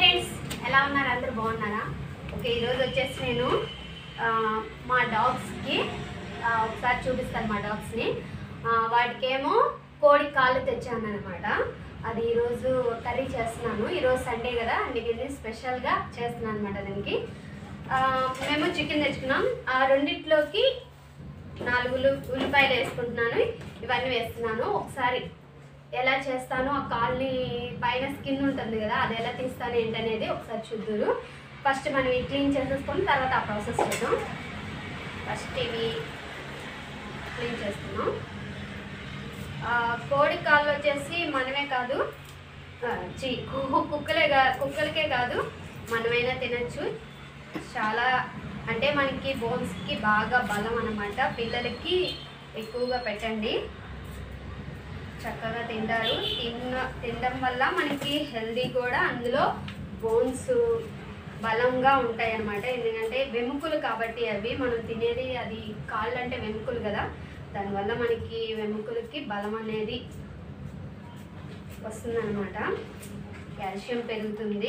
Friends ఎలా ఉన్నారు అందరూ బాగున్నారా ఓకే ఈరోజు వచ్చేసి నేను ఆ, మా డాగ్స్కి ఆ, ఒకసారి చూపిస్తాను మా డాగ్స్ని ఆ, వాటికేమో కోడి కాళ్ళు తెచ్చాను అనమాట అది ఈరోజు కర్రీ చేస్తున్నాను ఈరోజు సండే కదా అందుకని స్పెషల్గా చేస్తున్నాను అనమాట దానికి ఆ, మేము చికెన్ తెచ్చుకున్నాం ఆ రెండిట్లోకి నాలుగు ఉల్లి- ఉల్లిపాయలు వేసుకుంటున్నాను ఇవన్నీ వేస్తున్నాను ఒకసారి ఎలా చేస్తాను ఆ కాల్ని పైన స్కిన్ ఉంటుంది కదా అది ఎలా తీస్తాను ఏంటనేది ఒకసారి చూద్దురు ఫస్ట్ మనం ఇవి క్లీన్ చేసేసుకొని తర్వాత ఆ ప్రాసెస్ చేద్దాం ఫస్ట్ ఇవి క్లీన్ చేస్తున్నాం ఆ, కోడి కాళ్ళు వచ్చేసి మనమే కాదు ఆ, చి కు- కుక్కలే కా కుక్కలకే కాదు మనమైనా తినచ్చు చాలా అంటే మనకి బోన్స్కి బాగా బలం అన్నమాట పిల్లలకి ఎక్కువగా పెట్టండి చక్కగా తింటారు తిన్న తినడం వల్ల మనకి హెల్దీ కూడా అందులో బోన్స్ బలంగా ఉంటాయి అన్నమాట ఎందుకంటే వెముకలు కాబట్టి అవి మనం తినేది అది కాళ్ళు అంటే వెముకలు కదా దానివల్ల మనకి వెముకలకి బలం అనేది వస్తుందన్నమాట కాల్షియం పెరుగుతుంది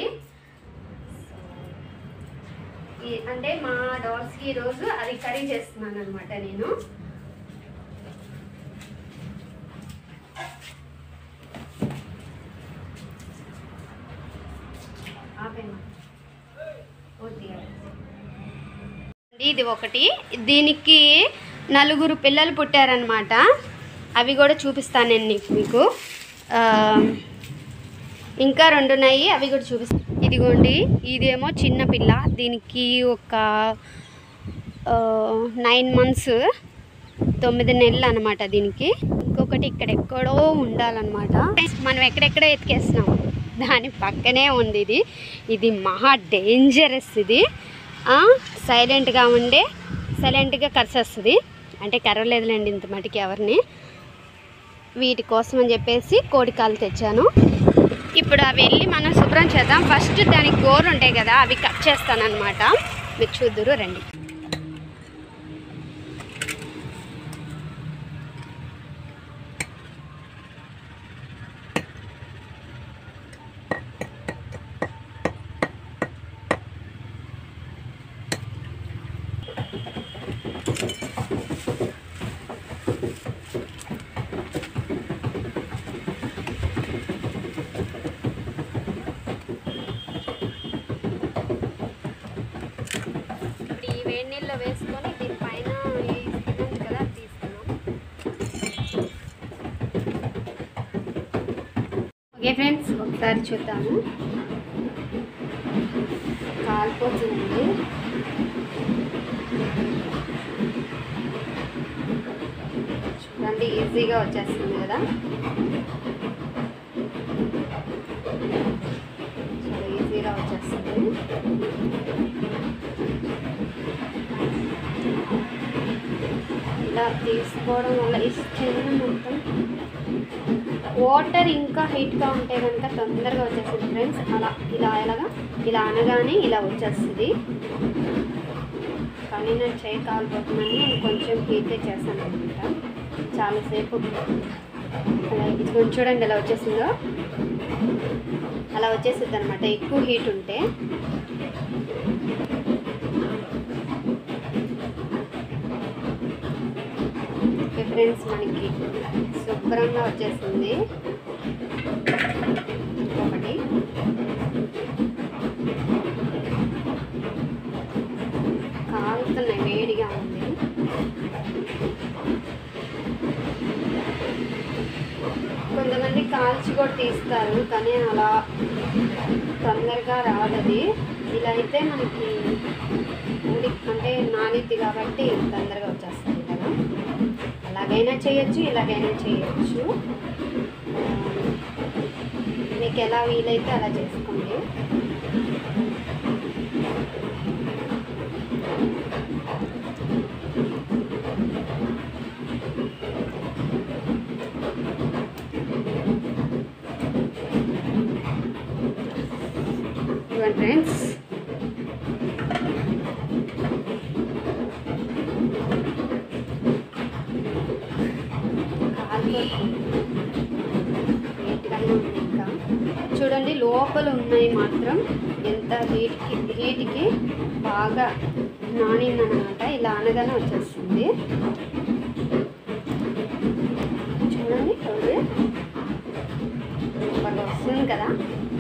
ఈ అంటే మా డాగ్స్కి ఈరోజు అది కర్రీ చేస్తున్నాను అనమాట నేను ఆపేమా ఇది ఒకటి దీనికి నలుగురు పిల్లలు పుట్టారనమాట అవి కూడా చూపిస్తాను నేను నీకు మీకు ఆ, ఇంకా రెండు ఉన్నాయి అవి కూడా చూపిస్తాను ఇదిగోండి ఇదేమో చిన్న పిల్ల దీనికి ఒక నైన్ మంత్స్ తొమ్మిది నెలలు అనమాట దీనికి ఇంకొకటి ఇక్కడ ఎక్కడో ఉండాలన్నమాట మనం ఎక్కడెక్కడో ఎతికేస్తున్నాం దాని పక్కనే ఉంది ఇది ఇది మహా డేంజరస్ ఇది సైలెంట్గా ఉండే సైలెంట్గా కరిసేస్తుంది అంటే కరవలేదులేండి ఇంత మటుకి ఎవరిని వీటి కోసం అని చెప్పేసి కోడికాలు తెచ్చాను ఇప్పుడు అవి వెళ్ళి మనం శుభ్రం చేద్దాం ఫస్ట్ దానికి గోరు ఉంటాయి కదా అవి కట్ చేస్తాను అనమాట మీరు చూద్దురు రండి ఇప్పుడు ఈ వేడి నీళ్ళలో వేసుకొని దీనిపైన ఈ skin ఉంది కదా అది తీసుకున్నాం ఓకే ఫ్రెండ్స్ ఒకసారి చూద్దాము కాలిపోతుంది చూడండి ఈజీగా వచ్చేస్తుంది కదా చాలా ఈజీగా వచ్చేస్తుంది ఇలా తీసుకోవడం వల్ల ఈ స్కిన్ మొత్తం వాటర్ ఇంకా హీట్గా ఉంటే కనుక తొందరగా వచ్చేస్తుంది ఫ్రెండ్స్ అలా ఇలా ఎలాగా ఇలా అనగానే ఇలా వచ్చేస్తుంది కానీ నేను చేయి కాలిపోతుందని నేను కొంచెం హీటే చేస్తాను అనమాట చాలాసేపు అలా ఇది కొంచెం చూడండి ఎలా వచ్చేసిందో అలా వచ్చేస్తుంది అనమాట ఎక్కువ హీట్ ఉంటే ఓకే ఫ్రెండ్స్ మనకి శుభ్రంగా వచ్చేసింది ఒకటి కాలుతున్నాయి వేడిగా ఉంది కొంతమంది కాల్చి కూడా తీస్తారు కానీ అలా తొందరగా రాదది ఇలా అయితే మనకి ఉడి అంటే నానిద్ది కాబట్టి తొందరగా వచ్చేస్తుంది కదా అలాగైనా చేయొచ్చు ఇలాగైనా చేయొచ్చు ఆ, మీకు ఎలా వీలైతే అలా చేసుకోండి ఇవ్వండి ఫ్రెండ్స్ కాలిపోతుంది. నీట్గానే ఉంది ఇంకా చూడండి లోపల లోపల ఉన్నాయి మాత్రం ఎంత హీట్కి హీట్కి బాగా నానిందనమాట ఇలా అనగానే వచ్చేస్తుంది చూడండి చూడండి బాగా వస్తుంది కదా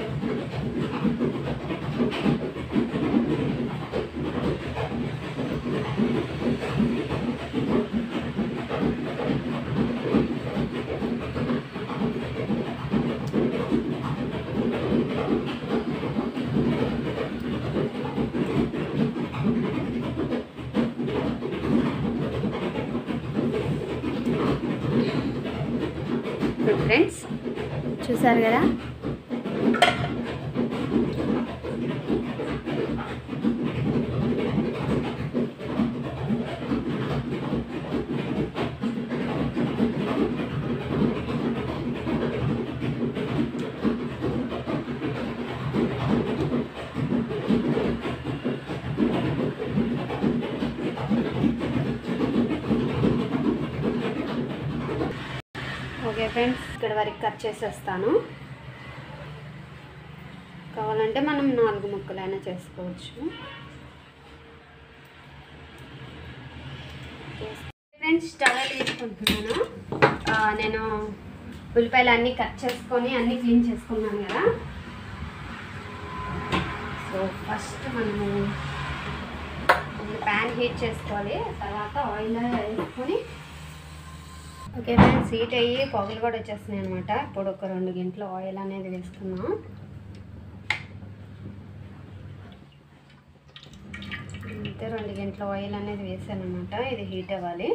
ఇప్పుడు ఫ్రెండ్స్ చూసారు కదా ఓకే ఫ్రెండ్స్ ఇక్కడ వరకు కట్ చేసేస్తాను కావాలంటే మనం నాలుగు ముక్కలైనా చేసుకోవచ్చు ఫ్రెండ్స్ స్టవ్ తీసుకుంటున్నాను ఆ, నేను ఉల్లిపాయలు అన్నీ కట్ చేసుకొని అన్నీ క్లీన్ చేసుకున్నాను కదా సో ఫస్ట్ మనము ప్యాన్ హీట్ చేసుకోవాలి తర్వాత ఆయిల్ వేసుకొని ఓకే ఫ్రెండ్స్ హీట్ అయ్యి పొగలు కూడా వచ్చేస్తున్నాయి అనమాట ఇప్పుడు ఒక రెండు గంటలు ఆయిల్ అనేది వేసుకున్నాం అంతే రెండు గంటల ఆయిల్ అనేది వేసాను అనమాట ఇది హీట్ అవ్వాలి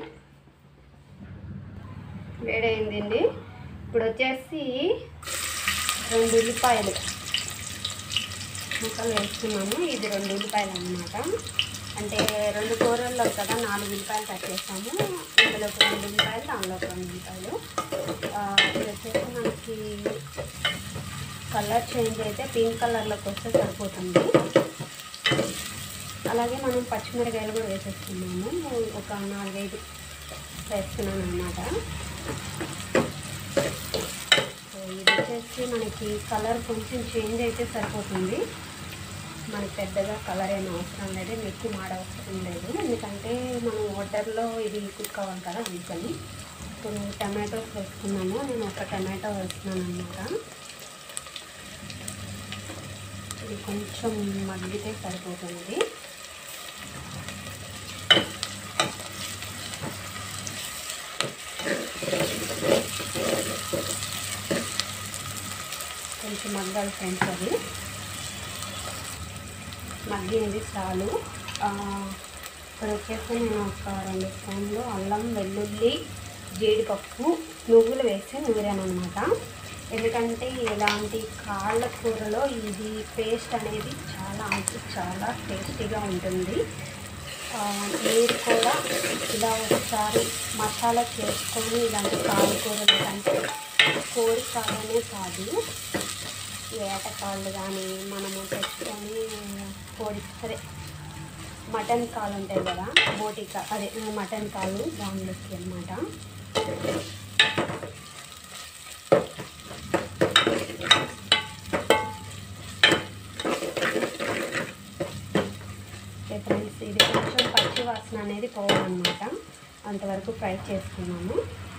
వేడైందండి ఇప్పుడు వచ్చేసి రెండు ఉల్లిపాయలు ముక్కలు వేసుకున్నాము ఇది రెండు ఉల్లిపాయలు అన్నమాట అంటే రెండు కూరల్లో కదా నాలుగు ఉల్లిపాయలు కట్ చేస్తాము ఇందులో ఒక రెండు ఉల్లిపాయలు దానిలో ఒక రెండు ఉల్లిపాయలు ఆ, ఇది వచ్చేసి మనకి కలర్ చేంజ్ అయితే పింక్ కలర్లోకి వస్తే సరిపోతుంది అలాగే మనం పచ్చిమిరకాయలు కూడా వేసేస్తున్నాము ఒక నాలుగైదు వేస్తున్నాను అనమాట సో ఇది వచ్చేసి మనకి కలర్ కొంచెం చేంజ్ అయితే సరిపోతుంది మనకి పెద్దగా కలర్ ఏం అవసరం లేదు ఎక్కువ మాడ అవసరం లేదు ఎందుకంటే మనం వాటర్లో ఇది కుక్ అవ్వాలి కదా అందుకని ఇప్పుడు టమాటోస్ వేసుకున్నాము నేను ఒక టమాటో వేస్తున్నాను అనమాట ఇది కొంచెం మగ్గితే సరిపోతుంది కొంచెం మగ్గాలి ఫ్రెండ్స్ అది మగ్గింది చాలు ఆ, ఇక్కడ వచ్చేసి నేను ఒక రెండు స్పూన్లు అల్లం వెల్లుల్లి జీడిపప్పు నువ్వులు వేసి నూరాను అనమాట ఎందుకంటే ఇలాంటి కాళ్ళ కూరలో ఇది పేస్ట్ అనేది చాలా అంటే చాలా టేస్టీగా ఉంటుంది ఆ, మీరు కూడా ఇలా ఒకసారి మసాలా చేసుకొని ఇలాంటి కాయకూరలు అంటే కోడి కాయనే కాదు వేటకాళ్ళు కానీ మనము తెచ్చుకొని కోడి సరే మటన్ కాలు ఉంటాయి కదా బోటి కా అదే మటన్ కాలు దానిలోకి అనమాట ఫ్రెండ్స్ ఇది కొంచెం పచ్చి వాసన అనేది పోవాలన్నమాట అంతవరకు ఫ్రై చేసుకున్నాము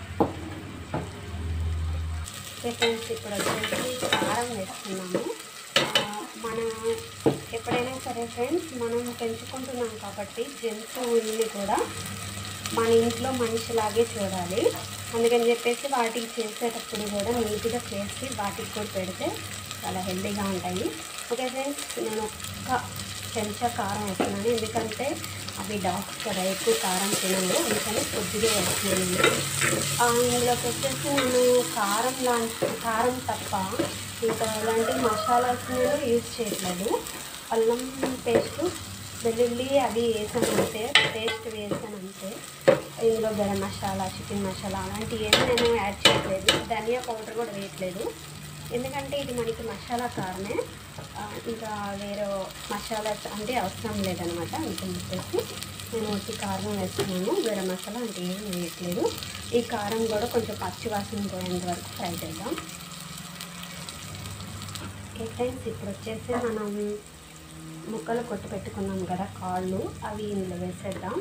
ఓకే ఫ్రెండ్స్ ఇప్పుడు వచ్చేసి కారం వేస్తున్నాము ఆ, మన ఎప్పుడైనా సరే ఫ్రెండ్స్ మనం పెంచుకుంటున్నాం కాబట్టి జంతువుల్ని కూడా మన ఇంట్లో మనిషిలాగే చూడాలి అందుకని చెప్పేసి వాటికి చేసేటప్పుడు కూడా నీట్గా చేసి వాటికి కూడా పెడితే చాలా హెల్తీగా ఉంటాయి ఓకే ఫ్రెండ్స్ నేను ఒక్క చెంచా కారం వేస్తున్నాను ఎందుకంటే అవి డాగ్స్ కదా ఎక్కువ కారం తినవు అందుకని కొద్దిగా వేస్తున్నాను ఆ, ఇందులోకి వచ్చేసి నేను కారం లాంటి కారం తప్ప ఇంకా ఎలాంటి మసాలాస్ నేను యూజ్ చేయట్లేదు అల్లం పేస్ట్ వెల్లుల్లి అవి వేసానంటే పేస్ట్ వేసానంటే ఇందులో గరం మసాలా చికెన్ మసాలా అలాంటివి ఏమీ నేను యాడ్ చేయట్లేదు ధనియా పౌడర్ కూడా వేయట్లేదు ఎందుకంటే ఇది మనకి మసాలా కారమే ఆ, ఇంకా వేరే మసాలా అంటే అవసరం లేదనమాట అందుకని చెప్పేసి నేను వచ్చి కారం వేస్తున్నాను గరం మసాలా అంటే ఏమీ వేయట్లేదు ఈ కారం కూడా కొంచెం పచ్చి వాసన పోయేంత వరకు ఫ్రై చేద్దాం ఓకే ఫ్రెండ్స్ ఇప్పుడు వచ్చేసి మనం ముక్కలు కొట్టి పెట్టుకున్నాం కదా కాళ్ళు అవి ఇందులో వేసేద్దాం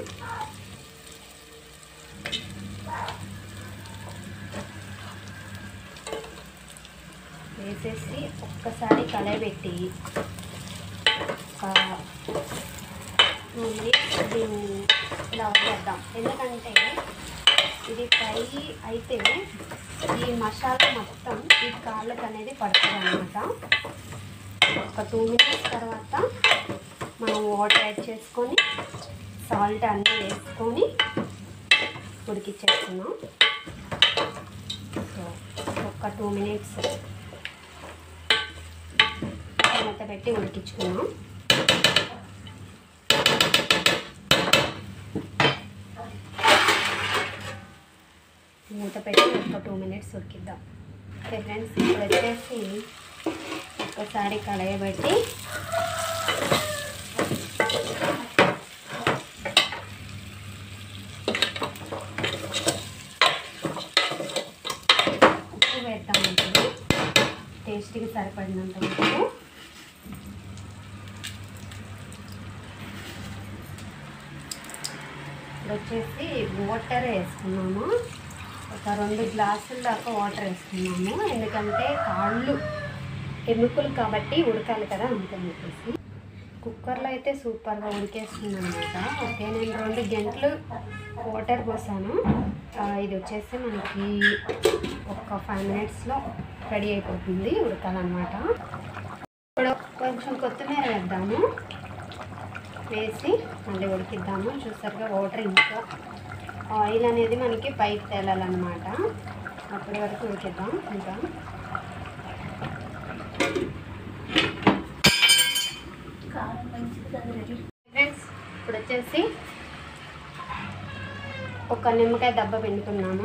వేసేసి ఒక్కసారి కలయబెట్టి ఒక టూ మినిట్స్ దీన్ని ఇలా వదిలేద్దాం ఎందుకంటే ఇది ఫ్రై అయితే ఈ మసాలా మొత్తం ఈ కాళ్ళకి అనేది పడుతుంది అనమాట ఒక టూ మినిట్స్ తర్వాత మనం వాటర్ యాడ్ చేసుకొని సాల్ట్ అన్నీ వేసుకొని ఉడికిచ్చేస్తున్నాం సో ఒక టూ మినిట్స్ మూత పెట్టి ఉడికించుకున్నాం మూత పెట్టి ఒక టూ మినిట్స్ ఉడికిద్దాం ఓకే ఫ్రెండ్స్ ఇప్పుడు వచ్చేసి ఒక్కసారి కడగబెట్టి ఉప్పు వేద్దాం ఇప్పుడు టేస్ట్కి సరిపడినంత ఉప్పు ఇప్పుడు వచ్చేసి వాటర్ వేసుకున్నాము ఒక రెండు గ్లాసుల దాకా వాటర్ వేసుకున్నాము ఎందుకంటే కాళ్ళు ఎముకలు కాబట్టి ఉడకాలి కదా అందుకని చెప్పేసి కుక్కర్లో అయితే సూపర్గా ఉడికేస్తుంది అనమాట ఓకే నేను రెండు గంటలు వాటర్ పోసాను ఆ, ఇది వచ్చేసి మనకి ఒక ఫైవ్ మినిట్స్లో రెడీ అయిపోతుంది ఉడకాలన్నమాట ఇప్పుడు కొంచెం కొత్తిమీర వేద్దాము వేసి మళ్ళీ ఉడికిద్దాము చూసారుగా వాటర్ ఇంకా ఆయిల్ అనేది మనకి పైకి తేలాలన్నమాట అప్పటి వరకు ఉడికిద్దాం ఇంకా ఫ్రెండ్స్ ఇప్పుడు వచ్చేసి ఒక నిమ్మకాయ దెబ్బ పిండుకున్నాము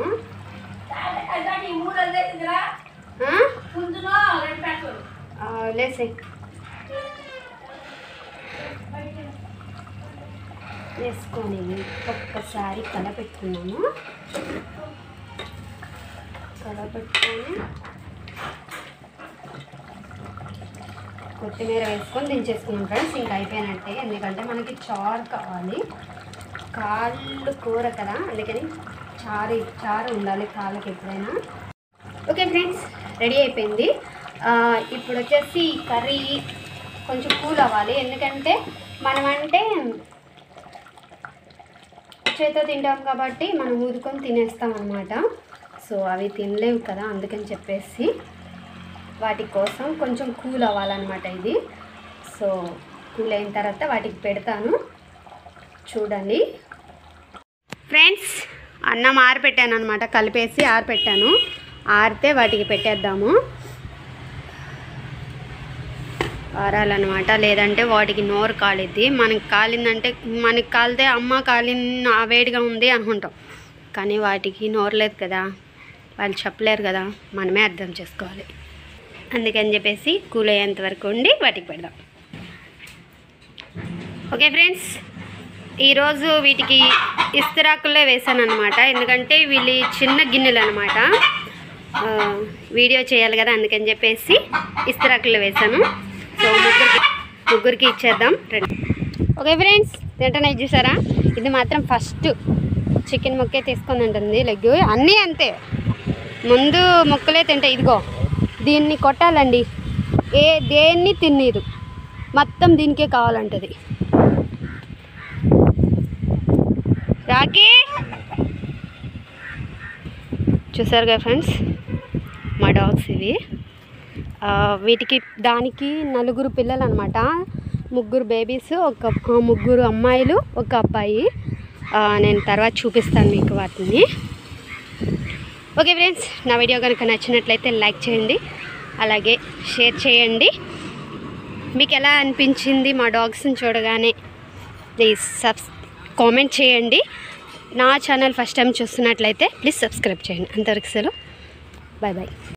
ఆ? ఆ, లేసే వేసుకొని ఒక్కసారి కలపెట్టుకున్నాము కలపెట్టుకొని కొత్తిమీర వేసుకొని దించేసుకున్నాం ఫ్రెండ్స్ ఇంకా అయిపోయినట్టే ఎందుకంటే మనకి చారు కావాలి కాళ్ళు కూర కదా అందుకని చారు చారు ఉండాలి కాళ్ళకి ఎప్పుడైనా ఓకే ఫ్రెండ్స్ రెడీ అయిపోయింది ఆ, ఇప్పుడు వచ్చేసి కర్రీ కొంచెం కూల్ అవ్వాలి ఎందుకంటే మనం అంటే చేతితో తింటాం కాబట్టి మనం ఊదుకొని తినేస్తాం అనమాట సో అవి తినలేవు కదా అందుకని చెప్పేసి వాటి కోసం కొంచెం కూల్ అవ్వాలన్నమాట ఇది సో కూల్ అయిన తర్వాత వాటికి పెడతాను చూడండి ఫ్రెండ్స్ అన్నం ఆరిపెట్టాను అనమాట కలిపేసి ఆరిపెట్టాను ఆరితే వాటికి పెట్టేద్దాము ఆరాలన్నమాట లేదంటే వాటికి నోరు కాలిద్ది మనకి కాలిందంటే మనకి కాలితే అమ్మ కాలిన వేడిగా ఉంది అనుకుంటాం కానీ వాటికి నోరు లేదు కదా వాళ్ళు చెప్పలేరు కదా మనమే అర్థం చేసుకోవాలి అందుకని చెప్పేసి కూల్ అయ్యేంత వరకు ఉండి వాటికి పెడదాం ఓకే ఫ్రెండ్స్ ఈరోజు వీటికి ఇస్తరాకులే వేసాను అనమాట ఎందుకంటే వీళ్ళు చిన్న గిన్నెలు అనమాట వీడియో చేయాలి కదా అందుకని చెప్పేసి ఇస్తరాకులు వేసాను సో ముగ్గురికి ముగ్గురికి ఇచ్చేద్దాం రండి ఓకే ఫ్రెండ్స్ తింటనే చూసారా ఇది మాత్రం ఫస్ట్ చికెన్ ముక్కే తీసుకొని ఉంటుంది లెగ్ అన్నీ అంతే ముందు ముక్కలే తింటాయి ఇదిగో దీన్ని కొట్టాలండి ఏ దేన్ని తిన్నీరు మొత్తం దీనికే కావాలంటది రాకీ చూసారుగా ఫ్రెండ్స్ మా డాగ్స్ ఇవి ఆ, వీటికి దానికి నలుగురు పిల్లలు అనమాట ముగ్గురు బేబీస్ ఒక ఆ, ముగ్గురు అమ్మాయిలు ఒక అబ్బాయి ఆ, నేను తర్వాత చూపిస్తాను మీకు వాటిని ఓకే ఫ్రెండ్స్ నా వీడియో కనుక నచ్చినట్లయితే లైక్ చేయండి అలాగే షేర్ చేయండి మీకు ఎలా అనిపించింది మా డాగ్స్ని చూడగానే ప్లీజ్ సబ్స్ కామెంట్ చేయండి నా ఛానల్ ఫస్ట్ టైం చూస్తున్నట్లయితే ప్లీజ్ సబ్స్క్రైబ్ చేయండి అంతవరకు సెలవు బాయ్ బాయ్